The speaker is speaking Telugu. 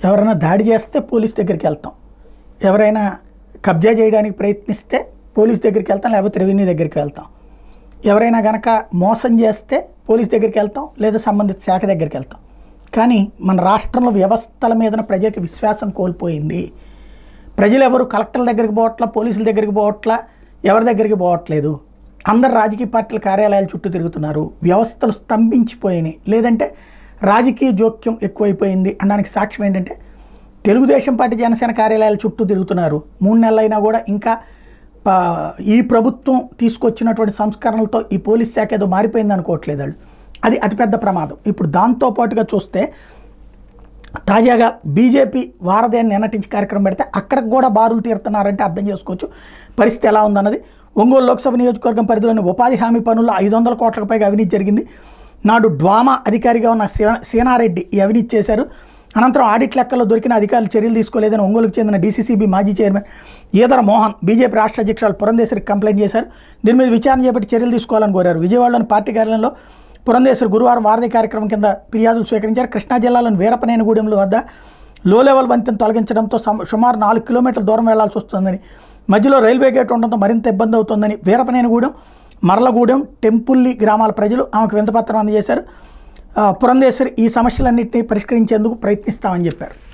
ఎవరైనా దాడి చేస్తే పోలీస్ దగ్గరికి వెళ్తాం ఎవరైనా కబ్జా చేయడానికి ప్రయత్నిస్తే పోలీస్ దగ్గరికి వెళ్తాం లేకపోతే రెవెన్యూ దగ్గరికి వెళ్తాం ఎవరైనా గనక మోసం చేస్తే పోలీస్ దగ్గరికి వెళ్తాం లేదా సంబంధిత శాఖ దగ్గరికి వెళ్తాం కానీ మన రాష్ట్రంలో వ్యవస్థల మీద ప్రజలకు విశ్వాసం కోల్పోయింది ప్రజలు ఎవరు కలెక్టర్ల దగ్గరికి పోవట్లా పోలీసుల దగ్గరికి పోవట్లా ఎవరి దగ్గరికి పోవట్లేదు అందరు రాజకీయ పార్టీల కార్యాలయాల చుట్టూ తిరుగుతున్నారు వ్యవస్థలు స్తంభించిపోయినాయి లేదంటే రాజకీయ జోక్యం ఎక్కువైపోయింది అనడానికి సాక్ష్యం ఏంటంటే తెలుగుదేశం పార్టీ జనసేన కార్యాలయాల చుట్టూ తిరుగుతున్నారు మూడు నెలలైనా కూడా ఇంకా ప- ఈ ప్రభుత్వం తీసుకొచ్చినటువంటి సంస్కరణలతో ఈ పోలీస్ శాఖ ఏదో మారిపోయింది అనుకోవట్లేదు వాళ్ళు అది అతిపెద్ద ప్రమాదం ఇప్పుడు దాంతో పాటుగా చూస్తే తాజాగా బీజేపీ వారదేని నిన్నటించి కార్యక్రమం పెడితే అక్కడికి కూడా బారులు తీరుతున్నారంటే అర్థం చేసుకోవచ్చు పరిస్థితి ఎలా ఉందన్నది ఒంగోలు లోక్సభ నియోజకవర్గం పరిధిలోని ఉపాధి హామీ పనుల్లో ఐదు వందల కోట్లకు పైగా అవినీతి జరిగింది నాడు డ్వామా అధికారిగా ఉన్న సీన- సీనారెడ్డి ఈ అవినీతి చేశారు అనంతరం ఆడిట్ లెక్కల్లో దొరికిన అధికారులు చర్యలు తీసుకోలేదని ఒంగోలుకు చెందిన డీసీసీబీ మాజీ చైర్మన్ ఈదర మోహన్ బీజేపీ రాష్ట్ర అధ్యక్షురాలు పురంధేశ్వరికి కంప్లైంట్ చేశారు దీని మీద విచారణ చేపట్టి చర్యలు తీసుకోవాలని కోరారు విజయవాడలోని పార్టీ కార్యాలయంలో పురంధేశ్వర్ గురువారం వారధి కార్యక్రమం కింద ఫిర్యాదులు స్వీకరించారు కృష్ణా జిల్లాలోని వీరపనేనిగూడెంలో వద్ద లో లెవెల్ వంతెన తొలగించడంతో సమ- సుమారు నాలుగు కిలోమీటర్ల దూరం వెళ్లాల్సి వస్తుందని మధ్యలో రైల్వే గేట్ ఉండడంతో మరింత ఇబ్బంది అవుతుందని వీరపనేనిగూడెం మరలగూడెం టెంపుల్లి గ్రామాల ప్రజలు ఆమెకు వింతపత్రం అందజేశారు ఆ, పురంధేశ్వరి ఈ సమస్యలన్నింటినీ పరిష్కరించేందుకు ప్రయత్నిస్తామని చెప్పారు